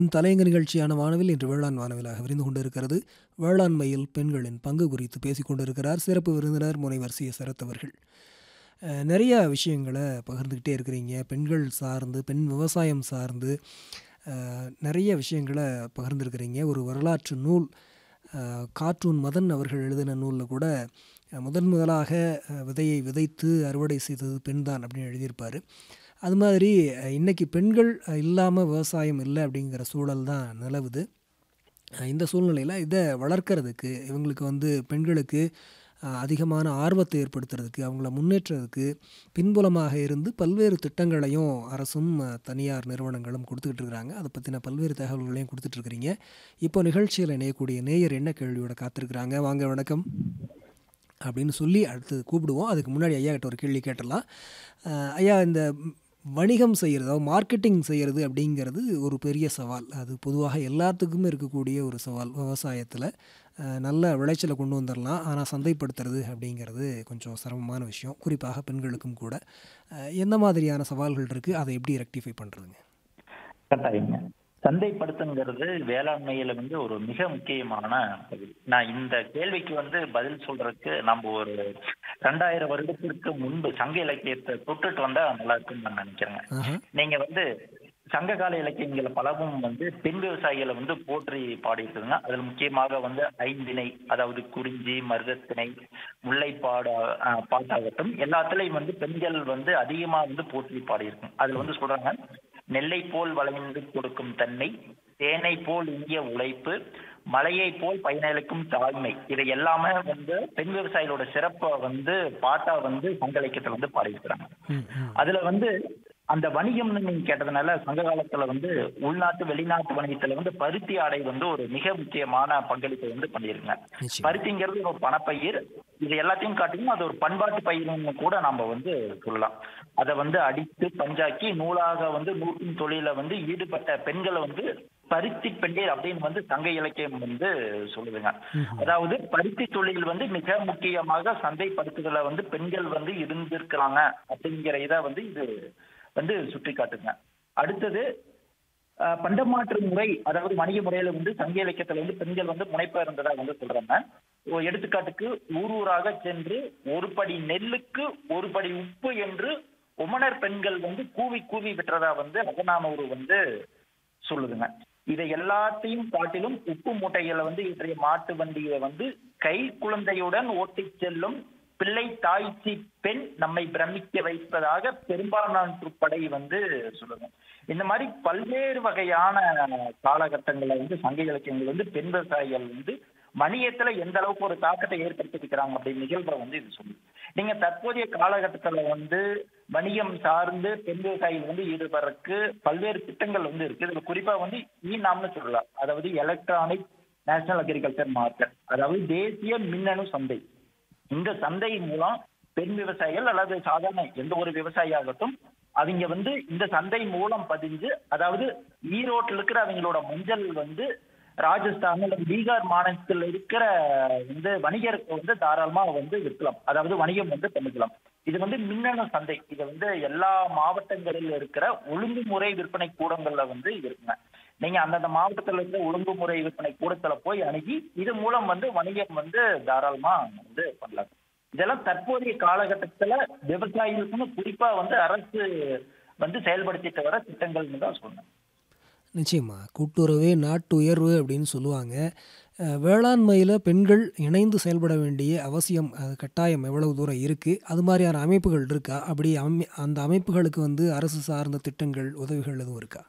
தலையங்க நிகழ்ச்சியான வானவில் இன்று வேளாண் வானவிலாக விரிந்து கொண்டிருக்கிறது வேளாண்மையில் பெண்களின் பங்கு குறித்து பேசிக் கொண்டிருக்கிறார் சிறப்பு விருந்தினர் முனைவர் சி சரத் அவர்கள் அஹ், நிறைய விஷயங்களை பகிர்ந்துக்கிட்டே இருக்கிறீங்க பெண்கள் சார்ந்து பெண் விவசாயம் சார்ந்து அஹ், நிறைய விஷயங்களை பகிர்ந்துருக்கிறீங்க ஒரு வரலாற்று நூல் அஹ், கார்ட்டூன் மதன் அவர்கள் எழுதின நூலில் கூட அஹ், முதன் முதலாக அஹ், விதையை விதைத்து அறுவடை செய்தது பெண்தான் அப்படின்னு எழுதியிருப்பார் அது மாதிரி அஹ், இன்னைக்கு பெண்கள் இல்லாமல் விவசாயம் இல்லை அப்படிங்கிற சூழல் தான் நிலவுது அஹ், இந்த சூழ்நிலையில் இதை வளர்க்கறதுக்கு இவங்களுக்கு வந்து பெண்களுக்கு அஹ், அதிகமான ஆர்வத்தை ஏற்படுத்துறதுக்கு அவங்கள முன்னேற்றதுக்கு பின்புலமாக இருந்து பல்வேறு திட்டங்களையும் அரசும் அஹ், தனியார் நிறுவனங்களும் கொடுத்துக்கிட்டு இருக்கிறாங்க அதை பற்றின பல்வேறு தகவல்களையும் கொடுத்துட்ருக்குறீங்க இப்போ நிகழ்ச்சியில் இணையக்கூடிய நேயர் என்ன கேள்வியோட காத்திருக்கிறாங்க வாங்க வணக்கம் அப்படின்னு சொல்லி அடுத்து கூப்பிடுவோம் அதுக்கு முன்னாடி ஐயா கிட்ட ஒரு கேள்வி கேட்டலாம் அஹ் ஐயா இந்த ம், வணிகம் செய்கிறது அதாவது மார்க்கெட்டிங் செய்கிறது அப்படிங்கிறது ஒரு பெரிய சவால் அது பொதுவாக எல்லாத்துக்குமே இருக்கக்கூடிய ஒரு சவால் விவசாயத்தில் நல்ல விளைச்சலை கொண்டு வந்துடலாம் ஆனால் சந்தைப்படுத்துறது அப்படிங்கிறது கொஞ்சம் சிரமமான விஷயம் குறிப்பாக பெண்களுக்கும் கூட அஹ் என்ன மாதிரியான சவால்கள் இருக்குது அதை எப்படி ரெக்டிஃபை பண்ணுறதுங்க கட்டாயங்க சந்தைப்படுத்துங்கிறது வேளாண்மையில வந்து ஒரு மிக முக்கியமான பகுதி நான் இந்த கேள்விக்கு வந்து பதில் சொல்றதுக்கு நம்ம ஒரு ரெண்டாயிரம் வருடத்திற்கு முன்பு சங்க இலக்கியத்தை தொட்டுட்டு வந்தா நல்லா இருக்கும்னு நான் நினைக்கிறேங்க ஆஹா நீங்க வந்து சங்ககால இலக்கியங்கள் பலவும் வந்து பெண் விவசாயிகளை வந்து போற்றி பாடியிருக்குதுங்க அதுல முக்கியமாக வந்து ஐந்திணை அதாவது குறிஞ்சி மருதத்திணை முல்லைப்பாடு அஹ், பாட்டாகட்டும் எல்லாத்துலயும் வந்து பெண்கள் வந்து அதிகமா வந்து போற்றி பாடியிருக்கும் அதுல வந்து சொல்றாங்க நெல்லை போல் வளைந்து கொடுக்கும் தன்மை தேனை போல் இந்திய உழைப்பு மலையை போல் பயனளிக்கும் தாய்மை இதை எல்லாமே வந்து பெண் விவசாயிகளோட சிறப்பை வந்து பாட்டா வந்து சங்க இலக்கியத்துல வந்து பாடியிருக்கிறாங்க ம் ம் அதுல வந்து அந்த வணிகம்னு நீங்க கேட்டதுனால சங்க காலத்துல வந்து உள்நாட்டு வெளிநாட்டு வணிகத்துல வந்து பருத்தி ஆடை வந்து ஒரு மிக முக்கியமான பங்களிப்பை வந்து பண்ணிருங்க நிச்சயம் பருத்திங்கிறது ஒரு பணப்பயிர் இது எல்லாத்தையும் காட்டிலும் அது ஒரு பண்பாட்டு பயிர்னு கூட நாம வந்து சொல்லலாம் அதை வந்து அடித்து பஞ்சாக்கி நூலாக வந்து நூற்றின் தொழில வந்து ஈடுபட்ட பெண்களை வந்து பருத்தி பெண்டீர் அப்படின்னு வந்து சங்க இலக்கியம் வந்து சொல்லுதுங்க ம்ஹும். அதாவது பருத்தி தொழில் வந்து மிக முக்கியமாக சந்தைப்படுத்துதல வந்து பெண்கள் வந்து இருந்திருக்கிறாங்க அப்படிங்கிற இதை வந்து இது வந்து சுட்டி காட்டுங்க அடுத்தது அஹ், பண்டமாற்று முறை அதாவது வணிக முறையில வந்து சங்க இலக்கியத்துல வந்து பெண்கள் வந்து முனைப்பா இருந்ததா வந்து சொல்றாங்க ஒரு எடுத்துக்காட்டுக்கு ஊர் ஊராக சென்று ஒரு படி நெல்லுக்கு ஒரு படி உப்பு என்று உமனர் பெண்கள் வந்து கூவி கூவி விட்டுறதா வந்து அகநானூறு வந்து சொல்லுதுங்க இதை எல்லாத்தையும் காட்டிலும் உப்பு மூட்டைகளை வந்து இன்றைய மாட்டு வண்டியை வந்து கை குழந்தையுடன் ஓட்டிச் செல்லும் பிள்ளை தாய்ச்சி பெண் நம்மை பிரமிக்க வைப்பதாக பெரும்பாலான படை வந்து சொல்லுங்க இந்த மாதிரி பல்வேறு வகையான காலகட்டங்களில் வந்து சங்க இலக்கியங்கள் வந்து பெண் விவசாயிகள் வந்து வணிகத்துல எந்த அளவுக்கு ஒரு தாக்கத்தை ஏற்படுத்திக்கிறாங்க அப்படின்னு நிகழ்வை வந்து இது சொல்லுது நீங்க தற்போதைய காலகட்டத்துல வந்து வணிகம் சார்ந்து பெண் விவசாயிகள் வந்து ஈடுபடுறதுக்கு பல்வேறு திட்டங்கள் வந்து இருக்கு இதுல குறிப்பா வந்து இ நாம்னு சொல்லலாம் அதாவது எலக்ட்ரானிக் நேஷனல் அக்ரிகல்ச்சர் மார்க்கெட் அதாவது தேசிய மின்னணு சந்தை இந்த சந்தை மூலம் பெண் விவசாயிகள் அல்லது சாதாரண எந்த ஒரு விவசாயியாகட்டும் அவங்க வந்து இந்த சந்தை மூலம் பதிஞ்சு அதாவது ஈரோட்டில் இருக்கிற அவங்களோட மஞ்சள் வந்து ராஜஸ்தான் அல்லது பீகார் மாநிலத்தில் இருக்கிற வந்து வணிகருக்கு வந்து தாராளமா வந்து விற்கலாம் அதாவது வணிகம் வந்து பண்ணிக்கலாம் இது வந்து மின்னணு சந்தை இது வந்து எல்லா மாவட்டங்களில் இருக்கிற ஒழுங்குமுறை விற்பனை கூடங்கள்ல வந்து இருக்குங்க நீங்க அந்தந்த மாவட்டத்தில் இருக்கிற ஒழுங்குமுறை விற்பனை கூடத்துல போய் அணுகி இது மூலம் வந்து வணிகம் வந்து தாராளமா வந்து பண்ணலாம் இதெல்லாம் தற்போதைய காலகட்டத்துல விவசாயிகளுக்குன்னு குறிப்பா வந்து அரசு வந்து செயல்படுத்திட்டு வர திட்டங்கள்னு தான் சொன்னேன் நிச்சயமா கூட்டுறவே நாட்டு உயர்வு அப்படின்னு சொல்லுவாங்க அஹ், வேளாண்மையில் பெண்கள் இணைந்து செயல்பட வேண்டிய அவசியம் அது கட்டாயம் எவ்வளவு தூரம் இருக்குது அது மாதிரியான அமைப்புகள் இருக்கா அப்படி அமை அந்த அமைப்புகளுக்கு வந்து அரசு சார்ந்த திட்டங்கள் உதவிகள் எதுவும் இருக்கா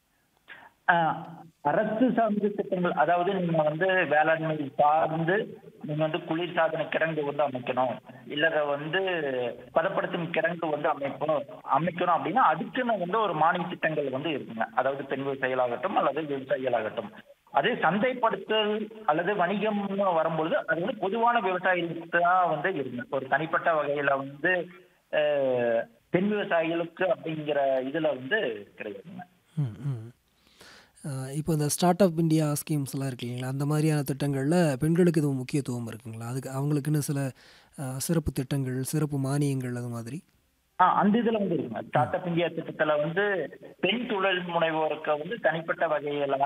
ஆஹ் அரசு சார்ந்த திட்டங்கள் அதாவது நீங்க வந்து வேளாண்மை சார்ந்து நீங்க வந்து குளிர் சாதன கிடங்கு வந்து அமைக்கணும் இல்ல வந்து பதப்படுத்தும் கிடங்கு வந்து அமைக்கணும் அமைக்கணும் அப்படின்னா அதுக்குன்னு வந்து ஒரு மானிய திட்டங்கள் வந்து இருக்குங்க அதாவது பெண் விவசாயிகளாகட்டும் அல்லது விவசாயிகளாகட்டும் அதே சந்தைப்படுத்தல் அல்லது வணிகம்னு வரும்பொழுது அது வந்து பொதுவான விவசாயிகளுக்கு தான் வந்து இருக்குங்க ஒரு தனிப்பட்ட வகையில வந்து ஆஹ் பெண் விவசாயிகளுக்கு அப்படிங்கிற இதுல வந்து கிடையாதுங்க ம் ம் அஹ், இப்போ இந்த ஸ்டார்ட் அப் இந்தியா ஸ்கீம்ஸ்லாம் இருக்கு இல்லைங்களா அந்த மாதிரியான திட்டங்களில் பெண்களுக்கு இது முக்கியத்துவம் இருக்குங்களா அதுக்கு அவங்களுக்குன்னு சில அஹ், சிறப்பு திட்டங்கள் சிறப்பு மானியங்கள் அது மாதிரி ஆ அந்த இதுல வந்து இருக்குங்க ஸ்டார்ட் அப் இந்தியா திட்டத்துல வந்து பெண் தொழில் முனைவோருக்கு வந்து தனிப்பட்ட வகையில